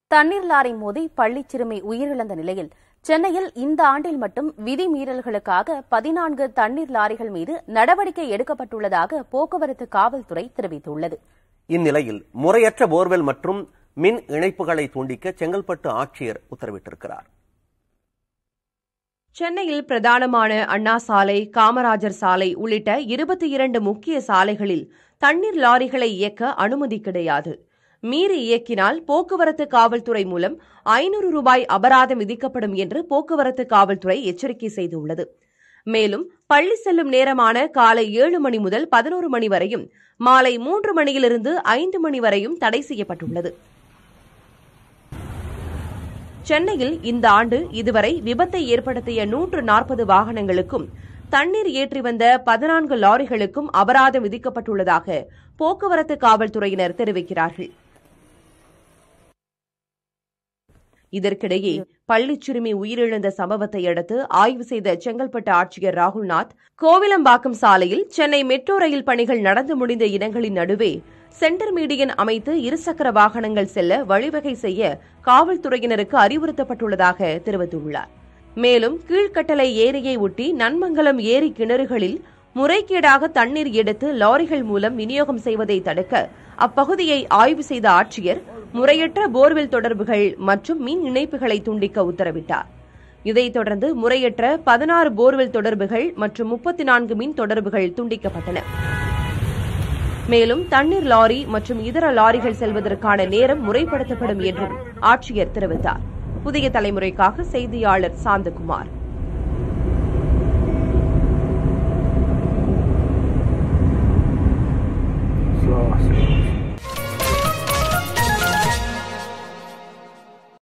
தண்ணீர் லாரி மோதி பள்ளிச் சிறுமி உயிரிழந்த நிலையில் சென்னையில் இந்த ஆண்டில் மட்டும் விதிமீறல்களுக்காக பதினான்கு தண்ணீர் லாரிகள் மீது நடவடிக்கை எடுக்கப்பட்டுள்ளதாக போக்குவரத்து காவல்துறை தெரிவித்துள்ளது இந்நிலையில் முறையற்ற போர்வெல் மற்றும் மின் இணைப்புகளை துண்டிக்க செங்கல்பட்டு ஆட்சியர் உத்தரவிட்டிருக்கிறார் சென்னையில் பிரதானமான அண்ணா சாலை காமராஜர் சாலை உள்ளிட்ட இருபத்தி இரண்டு முக்கிய சாலைகளில் தண்ணீர் லாரிகளை இயக்க அனுமதி கிடையாது மீறி இயக்கினால் போக்குவரத்து காவல்துறை மூலம் ஐநூறு ரூபாய் அபராதம் விதிக்கப்படும் என்று போக்குவரத்து காவல்துறை எச்சரிக்கை செய்துள்ளது மேலும் பள்ளி செல்லும் நேரமான காலை ஏழு மணி முதல் பதினோரு மணி வரையும் மாலை மூன்று மணியிலிருந்து ஐந்து மணி வரையும் தடை செய்யப்பட்டுள்ளது சென்னையில் இந்த ஆண்டு இதுவரை விபத்தை ஏற்படுத்திய நூற்று நாற்பது வாகனங்களுக்கும் தண்ணீர் ஏற்றி வந்த பதினான்கு லாரிகளுக்கும் அபராதம் விதிக்கப்பட்டுள்ளதாக போக்குவரத்து காவல்துறையினர் தெரிவிக்கிறார்கள் இதற்கிடையே பள்ளிச் சிறுமி உயிரிழந்த சம்பவத்தை அடுத்து ஆய்வு செய்த செங்கல்பட்டு ஆட்சியர் ராகுல்நாத் கோவிலம்பாக்கம் சாலையில் சென்னை மெட்ரோ ரயில் பணிகள் நடந்து முடிந்த இடங்களின் நடுவே சென்டர் மீடியன் அமைத்து இருசக்கர வாகனங்கள் செல்ல வழிவகை செய்ய காவல்துறையினருக்கு அறிவுறுத்தப்பட்டுள்ளதாக தெரிவித்துள்ளார் மேலும் கீழ்கட்டளை ஏரியை ஒட்டி நன்மங்கலம் ஏரி கிணறுகளில் முறைகேடாக தண்ணீர் எடுத்து லாரிகள் மூலம் விநியோகம் செய்வதை தடுக்க அப்பகுதியை ஆய்வு செய்த ஆட்சியர் முறையற்ற போர்வெல் தொடர்புகள் மற்றும் மின் இணைப்புகளை துண்டிக்க உத்தரவிட்டார் இதைத் தொடர்ந்து முறையற்ற பதினாறு போர்வெல் தொடர்புகள் மற்றும் முப்பத்தி நான்கு மின் தொடர்புகள் துண்டிக்கப்பட்டன மேலும் தண்ணீர் லாரி மற்றும் இதர லாரிகள் செல்வதற்கான நேரம் முறைப்படுத்தப்படும் என்றும் ஆட்சியர் தெரிவித்தார் புதிய தலைமுறைக்காக செய்தியாளர் சாந்தகுமார்